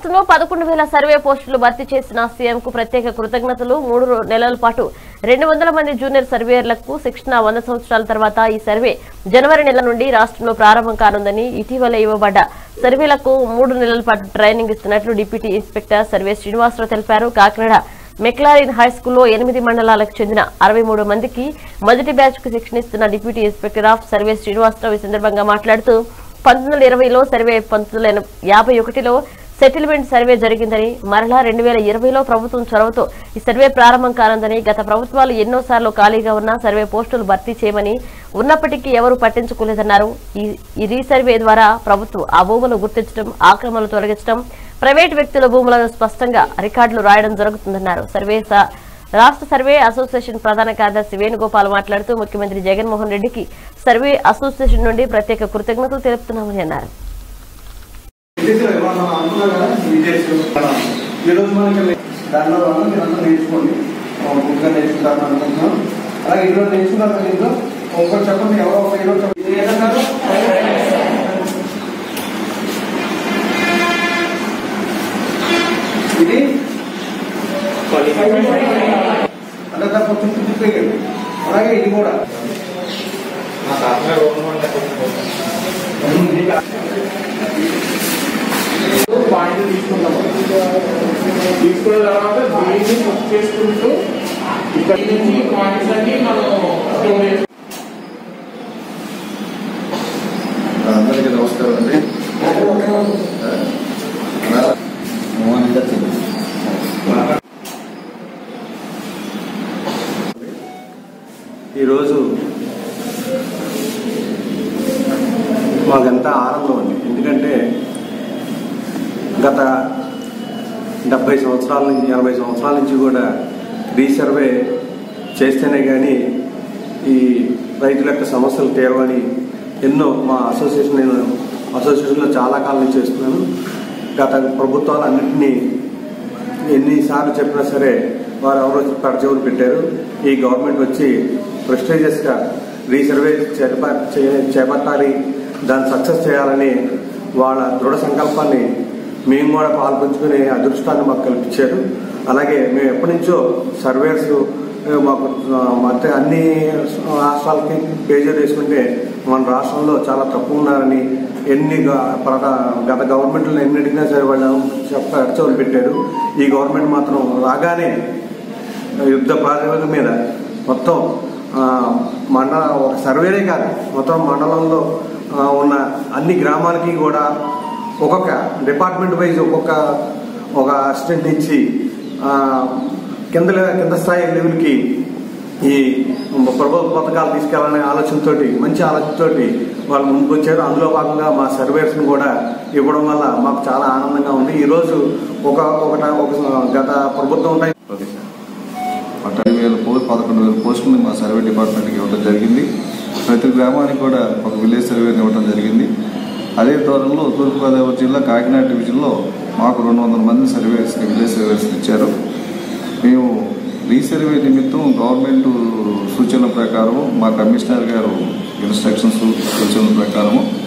రాష్ట్రంలో పదకొండు వేల సర్వే పోస్టులు భర్తీ చేసిన సీఎంకు ప్రత్యేక కృతజ్ఞతలు మూడు రో- నెలల పాటు రెండు వందల మంది జూనియర్ సర్వేయర్లకు శిక్షణ వంద సంవత్సరాల తర్వాత ఈ సర్వే జనవరి నెల నుండి రాష్ట్రంలో ప్రారంభం కానుందని ఇటీవల ఇవ్వబడ్డ సర్వేలకు మూడు నెలల పాటు ట్రైనింగ్ ఇస్తున్నట్లు డిప్యూటీ ఇన్స్పెక్టర్ సర్వే శ్రీనివాసరావు తెలిపారు కాకినాడ మెక్లారిన్ హై స్కూల్లో ఎనిమిది మండలాలకు చెందిన అరవై మూడు మందికి మొదటి బ్యాచ్ కు శిక్షణ ఇస్తున్న deputy inspector of survey Srinivasa Rao ఈ సందర్భంగా మాట్లాడుతూ పంతొమ్మిది వందల ఇరవైలో సర్వే పంతొమ్మిది వందల యాభై ఒకటిలో సెటిల్మెంట్ సర్వే జరిగిందని మరలా రెండు వేల ఇరవైలో ప్రభుత్వం చొరవతో ఈ సర్వే ప్రారంభం కానుందని గత ప్రభుత్వాలు ఎన్నోసార్లు ఖాళీగా ఉన్న సర్వే పోస్టులు భర్తీ చేయమని ఉన్నప్పటికీ ఎవరూ పట్టించుకోలేదన్నారు ఈ ఈ రీసర్వే ద్వారా ప్రభుత్వం ఆ భూములు గుర్తించడం ఆక్రమణలు తొలగించడం ప్రైవేట్ వ్యక్తుల భూములను స్పష్టంగా రికార్డులు రాయడం జరుగుతుందన్నారు సర్వే స- రాష్ట్ర సర్వే అసోసియేషన్ ప్రధాన కార్యదర్శి వేణుగోపాల్ మాట్లాడుతూ ముఖ్యమంత్రి జగన్మోహన్ రెడ్డికి సర్వే అసోసియేషన్ నుండి ప్రత్యేక కృతజ్ఞతలు తెలుపుతున్నామని అన్నారు విదేశాలు ఏమన్నా అనుకున్నారు కదా విదేశం ఈరోజు మనకి దాంట్లో వల్ల మీరు అందరూ నేర్చుకోండి గుడ్గా నేర్చుకుంటారని అనుకుంటున్నాం అలాగే ఈరోజు నేర్చుకున్నారు కదా ఇంట్లో ఒకరు చెప్పండి ఎవరో ఒక ఈరోజు చెప్పండి ఇది ఏదన్నారు ఇది అంటే దాని కొంచెం తిప్పిపోయాడు అలాగే ఇది కూడా పాయింట్ తీసుకుంటాం తీసుకున్న తర్వాత దీన్ని బుక్ చేసుకుంటూ ఇక్కడ నుంచి పాయింట్స్ అన్ని మనం స్టోర్ చేస్తాం. అందరికీ నమస్కారం అండి ఈరోజు మాకంతా ఆనందం అండి ఎందుకంటే గత డెబ్బై సంవత్సరాల నుంచి ఎనభై సంవత్సరాల నుంచి కూడా రీసర్వే చేస్తేనే కానీ ఈ రైతుల యొక్క సమస్యలు తీరవని ఎన్నో మా అసోసియేషన్ నేను అసోసియేషన్లో చాలా కాలం నుంచి చేస్తున్నాను గత ప్రభుత్వాలు అన్నింటినీ ఎన్నిసార్లు చెప్పినా సరే వారు ఎవరో పెడచెవులు పెట్టారు ఈ గవర్నమెంట్ వచ్చి ప్రెస్టేజియస్గా రీసర్వే చేప చే- చేపట్టాలి దాన్ని సక్సెస్ చేయాలని వాళ్ళ దృఢ సంకల్పాన్ని మేము కూడా పాల్పంచుకునే అదృష్టాన్ని మాకు కల్పించారు అలాగే మేము ఎప్పటి నుంచో సర్వేర్స్ మాకు ఆ, మొత్తం అన్ని రాష్ట్రాలకి పేజీ తీసుకుంటే మన రాష్ట్రంలో చాలా తక్కువ ఉన్నారని ఎన్ని గ- ప్రధా- గత గవర్నమెంట్లు ఎన్ని అడిగినా సరే వాళ్ళు చెప్ప అర్చవలు పెట్టారు ఈ గవర్నమెంట్ మాత్రం రాగానే యుద్ధ ప్రాతిపదిక మీద మొత్తం ఆ, మండల ఒక సర్వేనే కాదు మొత్తం మండలంలో ఆ, ఉన్న అన్ని గ్రామాలకి కూడా ఒక్కొక్క డిపార్ట్మెంట్ వైజ్ ఒక్కొక్క ఒక అసిస్టెంట్ ఇచ్చి ఆ, కింద లె- కింద స్థాయి లెవెల్కి ఈ ప్రభుత్వ పథకాలు తీసుకెళ్లాలనే ఆలోచనతోటి మంచి ఆలోచనతోటి వాళ్ళు ముందుకు వచ్చారు అందులో భాగంగా మా సర్వేస్ని కూడా ఇవ్వడం వల్ల మాకు చాలా ఆనందంగా ఉంది ఈరోజు ఒక ఒకట ఒక గత ప్రభుత్వం ఉంటాయి ఓకే సార్ పన్నెండు వేల పోస్ట్ పదకొండు వేల పోస్టులను మా సర్వే డిపార్ట్మెంట్కి ఇవ్వడం జరిగింది ప్రతి గ్రామానికి కూడా ఒక విలేజ్ సర్వేని ఇవ్వడం జరిగింది అదే దూరంలో తూర్పుగోదావరి జిల్లా కాకినాడ డివిజన్లో మాకు రెండు వందల మంది సర్వేస్ని విలేజ్ సర్వేస్ని ఇచ్చారు మేము రీసర్వే నిమిత్తం గవర్నమెంట్ సూచనల ప్రకారం మా కమిషనర్ గారు ఇన్స్ట్రక్షన్స్ సూచనల ప్రకారము